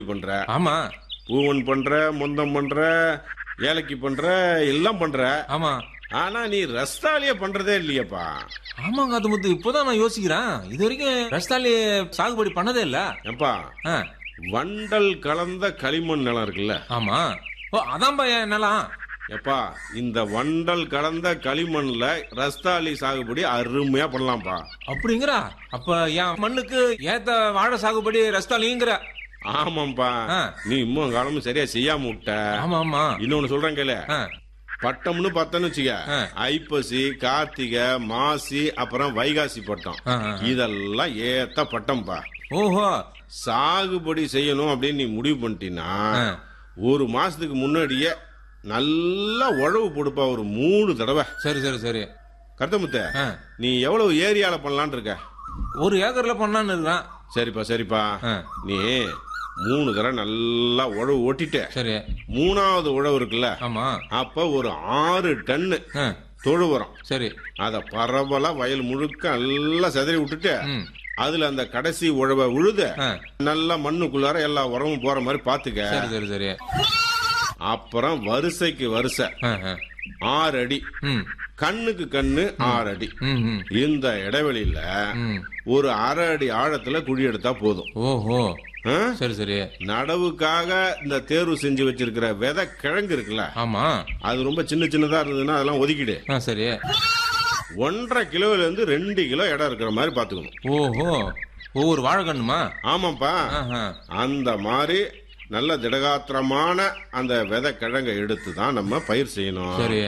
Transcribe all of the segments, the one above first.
பண்ற ஆமா பூவன் பண்ற முந்தம் பண்ற ஏலக்கி பண்ற எல்லாம் பண்ற ஆமா ஆனா நீ ரஸ்தாலியே பண்றதே இல்லையப்பா ஆமாங்க அது முத்து இப்போதான் நான் யோசிக்கிறேன் இது வரைக்கும் ரஸ்தாலி சாகுபடி பண்ணதே இல்ல ஏப்பா ஆ, வண்டல் கலந்த களிமண் நிலம் இருக்குல்ல ஆமா ஓ அதான்பா என் நிலம் எப்பா இந்த வண்டல் கலந்த களிமண்ல ரஸ்தாலி சாகுபடி அருமையா பண்ணலாம்ப்பா அப்படிங்கிறா அப்ப என் மண்ணுக்கு ஏத்த வாழை சாகுபடி ரஸ்தாலிங்கிற ஆமாம்பா ஆ. நீ இன்னும் காலமும் சரியா செய்யாம விட்ட ஆமா ஆமா இன்னொன்னு சொல்றேன் கேளு ஆ, பட்டம்னு பார்த்தேன்னு வச்சுக்க ஆ. ஐப்பசி கார்த்திகை மாசி அப்புறம் வைகாசி பட்டம் ஆ, ஆ. இதெல்லாம் ஏத்த பட்டம்பா ஓஹோ சாகுபடி செய்யணும் அப்படின்னு நீ முடிவு பண்ணிட்டீன்னா ஆ. ஒரு மாசத்துக்கு முன்னாடியே நல்லா உழவு போடுப்பா ஒரு மூணு தடவை சரி சரி சரி கருத்தமுத்த ஆ, நீ எவ்வளவு ஏரியால பண்ணலான்னு இருக்க ஒரு ஏக்கர்ல பண்ணலான்னு இருக்கிறேன் சரிப்பா சரிப்பா ஆ, நீ மூணு தடவை நல்லா உழவு ஓட்டிட்ட சரி மூணாவது உழவு இருக்குல்ல ஆமா அப்ப ஒரு ஆறு டன்னு ஆ, தொழு உரம் சரி அத பரவலா வயல் முழுக்க நல்லா செதறி விட்டுட்டு ம் அதுல அந்த கடைசி உழவை உழுத ஆ, நல்லா மண்ணுக்குள்ளார எல்லா உரமும் போற மாதிரி பாத்துக்க சரி சரி சரி அப்புறம் வரிசைக்கு வரிசை ஆ, ஆ. ஆறு அடி ம் கண்ணுக்கு கண்ணு ஆறு அடி ம் ம் இந்த இடைவெளியில ம் ஒரு அரை அடி ஆழத்துல குழி எடுத்தா போதும் ஓஹோ ஆ? சரி சரி நடவுக்காக இந்த தேர்வு செஞ்சு வச்சிருக்கிற விதை கிழங்கு இருக்குல்ல ஆமா அது ரொம்ப சின்ன சின்னதா இருந்ததுன்னா அதெல்லாம் ஒதுக்கிடு ஆ சரி ஒன்றரை கிலோல இருந்து ரெண்டு கிலோ இடம் இருக்கிற மாதிரி பாத்துக்கணும் ஓஹோ ஒவ்வொரு வாழைக்கண்ணுமா ஆமாப்பா ஆஹா. அந்த மாதிரி நல்ல திடகாத்திரமான அந்த விதை கிழங்கை எடுத்து தான் நம்ம பயிர் செய்யணும் சரி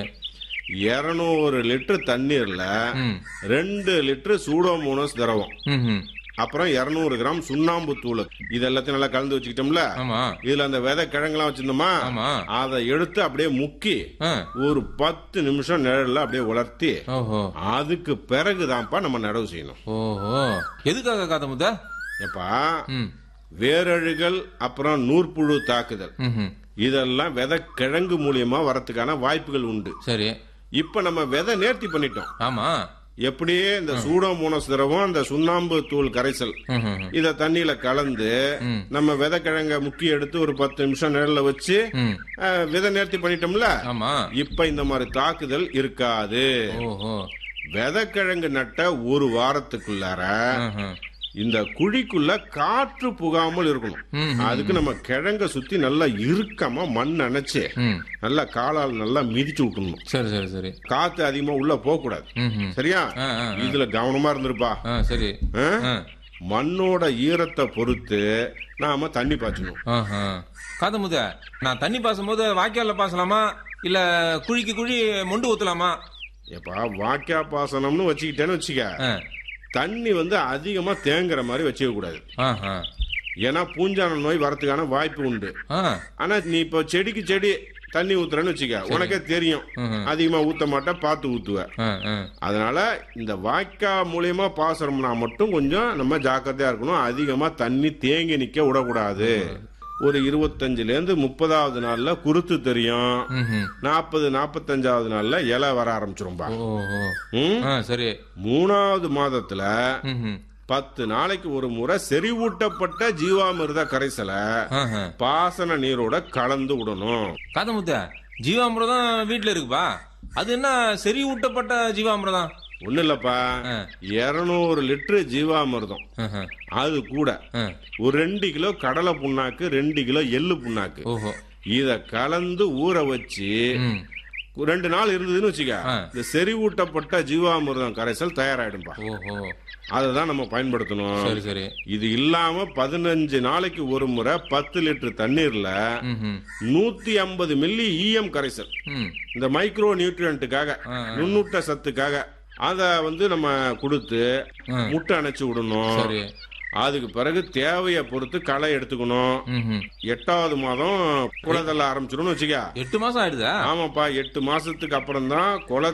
இருநூறு லிட்டர் தண்ணீர்ல ம் ரெண்டு லிட்டர் சூடோமோனஸ் திரவம் ம் ம் அப்புறம் 200 கிராம் சுண்ணாம்பு தூள் இது எல்லாத்தையும் நல்லா கலந்து வச்சுக்கிட்டோம்ல ஆமா இதுல அந்த விதை கிழங்கெல்லாம் வச்சிருந்தோமா ஆமா அதை எடுத்து அப்படியே முக்கி ஆ ஒரு பத்து நிமிஷம் நிழல்ல அப்படியே உலர்த்தி ஓஹோ அதுக்கு பிறகுதான்ப்பா நம்ம நடவு செய்யணும் ஓஹோ எதுக்காக காத்த முத்த எப்பா ம் வேரழுகள் அப்புறம் நூற்புழு தாக்குதல் ம் ம். இதெல்லாம் விதை கிழங்கு மூலியமா வரத்துக்கான வாய்ப்புகள் உண்டு சரி இப்ப நம்ம விதை நேர்த்தி பண்ணிட்டோம் ஆமா எப்படியே இந்த சூடோமோனஸ் திரவம் அந்த சுண்ணாம்பு தூள் கரைசல் ம் ம் ம். இத தண்ணியில கலந்து ம். நம்ம விதை கிழங்க முக்கி எடுத்து ஒரு பத்து நிமிஷம் நிழல்ல வச்சு ம் அஹ், விதை நேர்த்தி பண்ணிட்டோம்ல ஆமா இப்ப இந்த மாதிரி தாக்குதல் இருக்காது ஓஹோ விதைக்கிழங்கு நட்ட ஒரு வாரத்துக்குள்ளார ஆஹா. இந்த குழிக்குள்ள காற்று புகாமல் இருக்கணும் ம் அதுக்கு நம்ம கிழங்க சுத்தி நல்லா இறுக்கமா மண் அணைச்சு ம் நல்லா காலால் நல்லா மிதிச்சு விட்டுணும் சரி சரி சரி காத்து அதிகமா உள்ள போக கூடாது ம் ம் சரியா ஆ ஆ இதுல கவனமா இருந்திருப்பா ஆ சரி ஆ? ஆ மண்ணோட ஈரத்தை பொறுத்து நாம தண்ணி பாய்ச்சணும் ஆஹா. காத முத நான் தண்ணி பாசும்போது வாய்க்கால்ல பாசலாமா இல்ல குழிக்கு குழி மொண்டு ஊத்தலாமா எப்பா வாக்கியா பாசனம்னு வச்சுக்கிட்டேன்னு வச்சுக்க ஆ. தண்ணி வந்து அதிகமா தேங்குற மாதிரி வச்சுக்க கூடாது ஆஹா. ஏன்னா பூஞ்சான நோய் வரதுக்கான வாய்ப்பு உண்டு ஆ. ஆனா நீ இப்போ செடிக்கு செடி தண்ணி ஊத்துறேன்னு வச்சுக்க உனக்கே தெரியும் ம்ஹும். அதிகமா ஊத்த மாட்டேன் பார்த்து ஊத்துவ ஆ, ஆ. அதனால இந்த வாய்க்கா மூலியமா பாசனம்னா மட்டும் கொஞ்சம் நம்ம ஜாக்கிரதையா இருக்கணும் அதிகமா தண்ணி தேங்கி நிக்க விடக்கூடாது ஒரு இருபத்தஞ்சுல இருந்து முப்பதாவது நாள்ல குருத்து தெரியும் ம்ஹும். நாற்பது நாற்பத்தஞ்சாவது நாள்ல இலை வர ஆரம்பிச்சிரும்பா ஓஹோ ம்? ஆ சரி மூணாவது மாதத்துல ம்ஹும். பத்து நாளைக்கு ஒரு முறை செறிவூட்டப்பட்ட ஜீவாமிர்த கரைசலை ஆஹா. பாசன நீரோட கலந்து விடணும் காத முத்த ஜீவாமிரதம் வீட்டுல இருக்குப்பா அது என்ன செறி ஊட்டப்பட்ட ஜீவாமிரதம் ஒண்ணு இல்லப்பா ஆ. இருநூறு லிட்டரு ஜீவாமிர்தம் ஆஹா. அது கூட ஆ. ஒரு ரெண்டு கிலோ கடலை புண்ணாக்கு ரெண்டு கிலோ எள்ளு புண்ணாக்கு ஓஹோ இத கலந்து ஊற வச்சு ம் ஒரு ரெண்டு நாள் இருந்ததுன்னு வச்சுக்க ஆ. இந்த செறிவூட்டப்பட்ட ஜீவாமிர்தம் கரைசல் தயாராயிடும்பா ஓஹோ அதை தான் நம்ம பயன்படுத்தணும் சரி சரி இது இல்லாம பதினஞ்சு நாளைக்கு ஒரு முறை பத்து லிட்டர் தண்ணீர்ல ம்ஹும். நூத்தி ஐம்பது மில்லி ஈஎம் கரைசல் ம் இந்த மைக்ரோ நியூட்ரியன்ட்டுக்காக ஆ, நுண்ணூட்ட சத்துக்காக அத வந்து நம்ம கொடுத்து ஆ. முட்டை அணைச்சு விடணும் சரி அதுக்கு பிறகு தேவையை பொறுத்து களை எடுத்துக்கணும் ம்ஹும். எட்டாவது மாதம் குலை தள்ள ஆரம்பிச்சிடும்னு வச்சுக்க எட்டு மாசம் ஆயிடுதா ஆமாப்பா எட்டு மாசத்துக்கு அப்புறம் தான் குலை